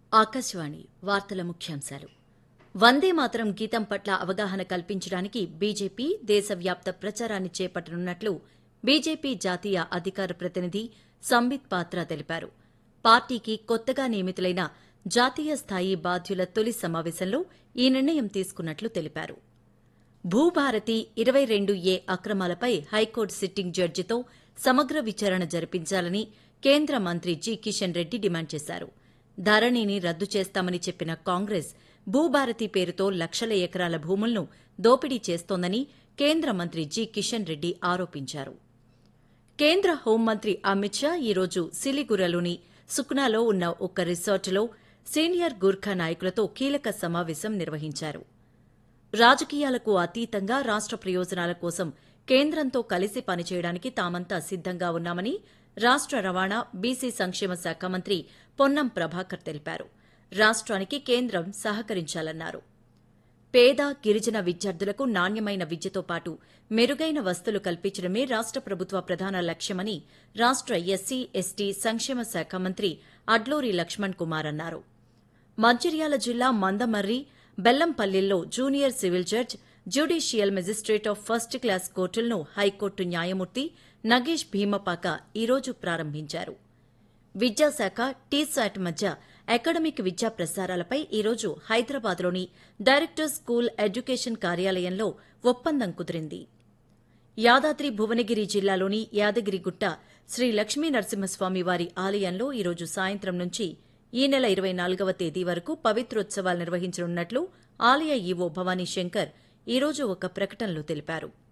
ఆకాశవాణి వార్తల ముఖ్యాంశాలు వందే మాతరం గీతం పట్ల అవగాహన కల్పించడానికి బీజేపీ దేశవ్యాప్త ప్రచారాన్ని చేపట్టనున్నట్లు బీజేపీ జాతీయ అధికార ప్రతినిధి సంబిత్ పాత్ర తెలిపారు పార్టీకి కొత్తగా నియమితులైన జాతీయ స్థాయి బాధ్యుల తొలి సమావేశంలో ఈ నిర్ణయం తీసుకున్నట్లు తెలిపారు భూభారతి ఇరవై రెండు ఏ అక్రమాలపై హైకోర్టు సిట్టింగ్ జడ్జితో సమగ్ర విచారణ జరిపించాలని కేంద్ర మంత్రి జి కిషన్ రెడ్డి డిమాండ్ చేశారు ధరణిని రద్దు చేస్తామని చెప్పిన కాంగ్రెస్ భూభారతి పేరుతో లక్షల ఎకరాల భూములను దోపిడీ చేస్తోందని కేంద్ర మంత్రి జి కిషన్ రెడ్డి ఆరోపించారు కేంద్ర హోంమంత్రి అమిత్ షా ఈరోజు సిలిగురలోని సుక్నాలో ఉన్న ఒక రిసార్టులో సీనియర్ గూర్ఖా నాయకులతో కీలక సమావేశం నిర్వహించారు రాజకీయాలకు అతీతంగా రాష్ట ప్రయోజనాల కోసం కేంద్రంతో కలిసి పనిచేయడానికి తామంతా సిద్దంగా ఉన్నామని రాష్ట రవాణా బీసీ సంక్షేమ శాఖ మంత్రి పొన్నం ప్రభాకర్ తెలిపారు రాష్ట్రానికి కేంద్రం సహకరించాలన్నారు పేద గిరిజన విద్యార్థులకు నాణ్యమైన విద్యతో పాటు మెరుగైన వస్తువులు కల్పించడమే రాష్ట ప్రభుత్వ ప్రధాన లక్ష్యమని రాష్ట ఎస్సీ ఎస్టీ సంక్షేమ శాఖ మంత్రి అడ్లూరి లక్ష్మణ్ కుమార్ అన్నారు మంచిర్యాల జిల్లా మందమర్రి బెల్లంపల్లిలో junior civil judge judicial magistrate of first class కోర్టులను హైకోర్టు న్యాయమూర్తి నగేష్ భీమపాక ఈరోజు ప్రారంభించారు విద్యాశాఖ టీశాట్ మధ్య అకాడమిక్ విద్యా ప్రసారాలపై ఈరోజు హైదరాబాద్లోని డైరెక్టర్ స్కూల్ ఎడ్యుకేషన్ కార్యాలయంలో ఒప్పందం కుదిరింది యాదాద్రి భువనగిరి జిల్లాలోని యాదగిరిగుట్ట శ్రీ లక్ష్మీ నరసింహస్వామి వారి ఆలయంలో ఈరోజు సాయంత్రం నుంచి ఈ నెల ఇరవై నాలుగవ తేదీ వరకు పవిత్రోత్సవాలు నిర్వహించనున్నట్లు ఆలయ ఈవో భవానీ శంకర్ ఈరోజు ఒక ప్రకటనలో తెలిపారు